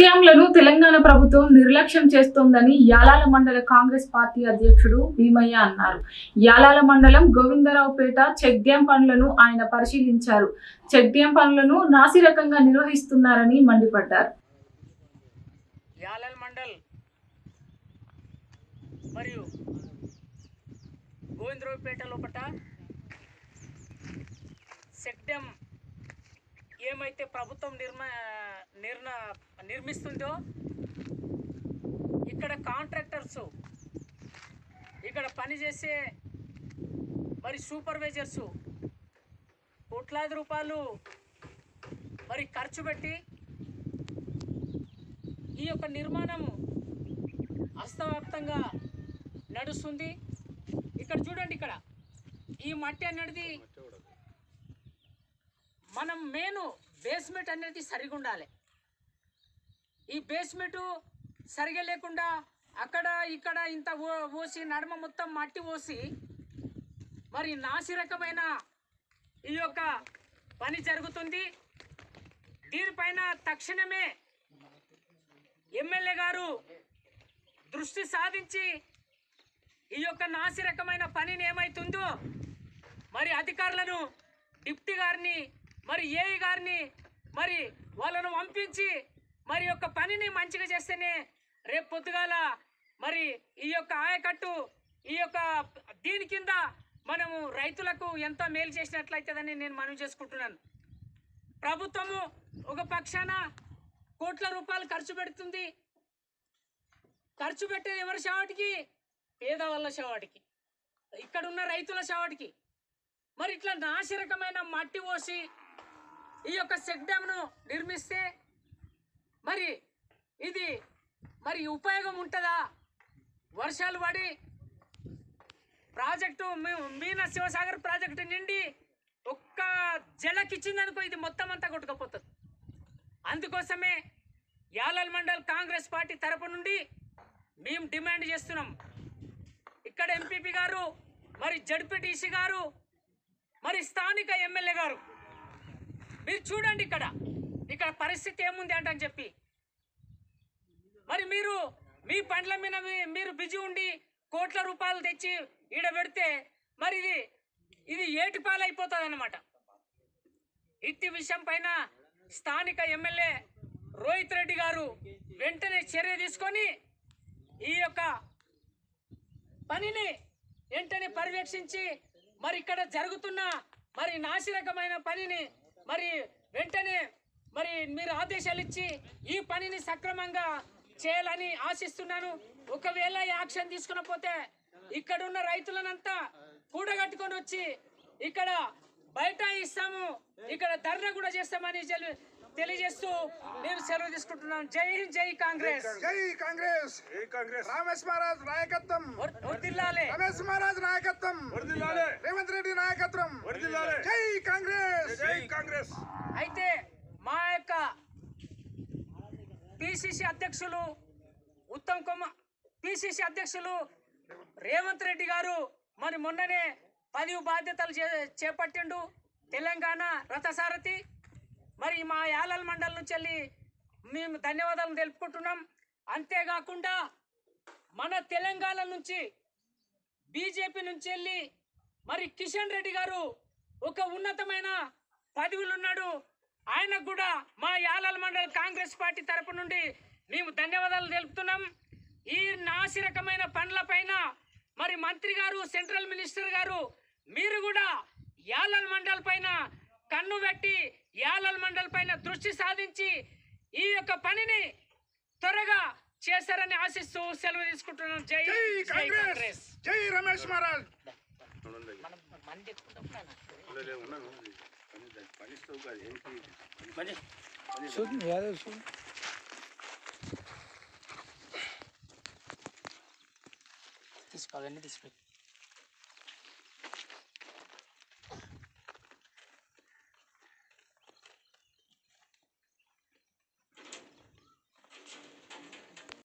డ్యాంలను తెలంగాణ ప్రభుత్వం నిర్లక్ష్యం చేస్తోందని యాలాల మండల కాంగ్రెస్ పార్టీ అధ్యక్షుడు భీమయ్య అన్నారు యాలాల మండలం గోవిందరావుపేట చెక్ డ్యాం పనులను ఆయన పరిశీలించారు చెక్ డ్యాం పనులను నాసిరకంగా నిర్వహిస్తున్నారని మండిపడ్డారు యాలల్ మండల్ మరియు గోవిందరావుపేట లోపట సెక్డెం ఏమైతే ప్రభుత్వం నిర్మ నిర్ణ నిర్మిస్తుందో ఇక్కడ కాంట్రాక్టర్స్ ఇక్కడ పనిచేసే మరి సూపర్వైజర్స్ కోట్లాది రూపాయలు మరి ఖర్చు పెట్టి ఈ యొక్క నిర్మాణం అస్తవ్యాప్తంగా నడుస్తుంది ఇక్కడ చూడండి ఇక్కడ ఈ మట్టి అనేది మనం మెయిన్ బేస్మెంట్ అనేది సరిగా ఉండాలి ఈ బేస్మెంట్ సరిగా లేకుండా అక్కడ ఇక్కడ ఇంత ఓ- పోసి నడమ మొత్తం మట్టి పోసి మరి నాసిరకమైన ఈ యొక్క పని జరుగుతుంది దీనిపైన తక్షణమే ఎమ్మెల్యే గారు దృష్టి సాధించి ఈ యొక్క నాసిరకమైన పనిని ఏమైతుందో మరి అధికారులను డిప్టీ గారిని మరి ఏఈ గారిని మరి వాళ్ళను పంపించి మరి యొక్క పనిని మంచిగా చేస్తేనే రేపు పొద్దుగాల మరి ఈ యొక్క ఆయకట్టు ఈ యొక్క దీని కింద మనము రైతులకు ఎంతో మేలు చేసినట్లయితుందని నేను మనవి చేసుకుంటున్నాను ప్రభుత్వము ఒక పక్షాన కోట్ల రూపాయలు ఖర్చు పెడుతుంది ఖర్చు పెట్టేది ఎవరి షావాటికి పేదవాళ్ళ షావాటికి ఇక్కడ ఉన్న రైతుల షావాటికి మరి ఇట్లా నాశరకమైన మట్టి పోసి ఈ యొక్క చెక్ డ్యామ్ను నిర్మిస్తే మరి ఇది మరి ఉపయోగం ఉంటుందా వర్షాలు పడి ప్రాజెక్టు మీ- మీన శివసాగర్ ప్రాజెక్టు నిండి ఒక్క జలకిచ్చిందనుకో ఇది మొత్తం అంతా కొట్టుకపోతుంది అందుకోసమే యాలల్ మండల్ కాంగ్రెస్ పార్టీ తరపు నుండి మేము డిమాండ్ చేస్తున్నాం ఇక్కడ ఎంపీపీ గారు మరి జడ్పీటీసీ గారు మరి స్థానిక ఎమ్మెల్యే గారు మీరు చూడండి ఇక్కడ ఇక్కడ పరిస్థితి ఏముంది అంటని చెప్పి మరి మీరు మీ పండ్ల మీద మీ- మీరు బిజీ ఉండి కోట్ల రూపాయలు తెచ్చి ఈడ పెడితే మరి ఇది ఇది ఏటి పాలైపోతుంది అనమాట ఇట్టి విషయం పైన స్థానిక ఎమ్మెల్యే రోహిత్ రెడ్డి గారు వెంటనే చర్య తీసుకొని ఈ యొక్క పనిని వెంటనే పర్యవేక్షించి మరి ఇక్కడ జరుగుతున్న మరి నాసిరకమైన పనిని మరి వెంటనే మరి మీరు ఆదేశాలు ఇచ్చి ఈ పనిని సక్రమంగా చేయాలని ఆశిస్తున్నాను ఒకవేళ ఈ యాక్షన్ తీసుకునపోతే ఇక్కడ ఉన్న రైతులనంతా కూడగట్టుకొని వచ్చి ఇక్కడ బయట ఇస్తాము ఇక్కడ ధర్నా కూడా చేస్తామని తెలి- తెలియజేస్తూ నేను సెలవు తీసుకుంటున్నాను జై హింద్ జై కాంగ్రెస్ జై కాంగ్రెస్ జై కాంగ్రెస్ రమేష్ మహారాజ్ నాయకత్వం వర్- వర్ధిల్లాలే రమేష్ మహారాజ్ నాయకత్వం వర్ధిల్లాలే రేవంత్ రెడ్డి నాయకత్వం వర్ధిల్లాలే జై కాంగ్రెస్ జై కాంగ్రెస్ అయితే మా యొక్క పిసిసి అధ్యక్షులు ఉత్తమ్ కుమార్ పిసిసి అధ్యక్షులు రేవంత్ రెడ్డి గారు మరి మొన్ననే పదివి బాధ్యతలు చే- చేపట్టిండు తెలంగాణ రథసారథి మరి మా యాలల్ మండలం నుంచి వెళ్ళి మేము ధన్యవాదాలు తెలుపుకుంటున్నాం అంతేకాకుండా మన తెలంగాణ నుంచి బీజేపీ నుంచి వెళ్ళి మరి కిషన్ రెడ్డి గారు ఒక ఉన్నతమైన పదవులు ఉన్నాడు ఆయనకు కూడా మా యాలాల మండల్ కాంగ్రెస్ పార్టీ తరపు నుండి మేము ధన్యవాదాలు తెలుపుతున్నాం ఈ నాసిరకమైన పనుల పైన మరి మంత్రి గారు సెంట్రల్ మినిస్టర్ గారు మీరు కూడా యాలల్ మండల్ పైన కన్ను పెట్టి యాలల్ మండల్ పైన దృష్టి సాధించి ఈ యొక్క పనిని త్వరగా చేస్తారని ఆశిస్తూ సెలవు తీసుకుంటున్నాను జై జై జై కాంగ్రెస్ కాంగ్రెస్ జై రమేష్ మహారాజ్ మనం మంది ఎక్కుంటాం నాన్న. ఉన్నాను పనిస్తావు కాదు ఏంటి తీసుకో అవన్నీ తీసుకో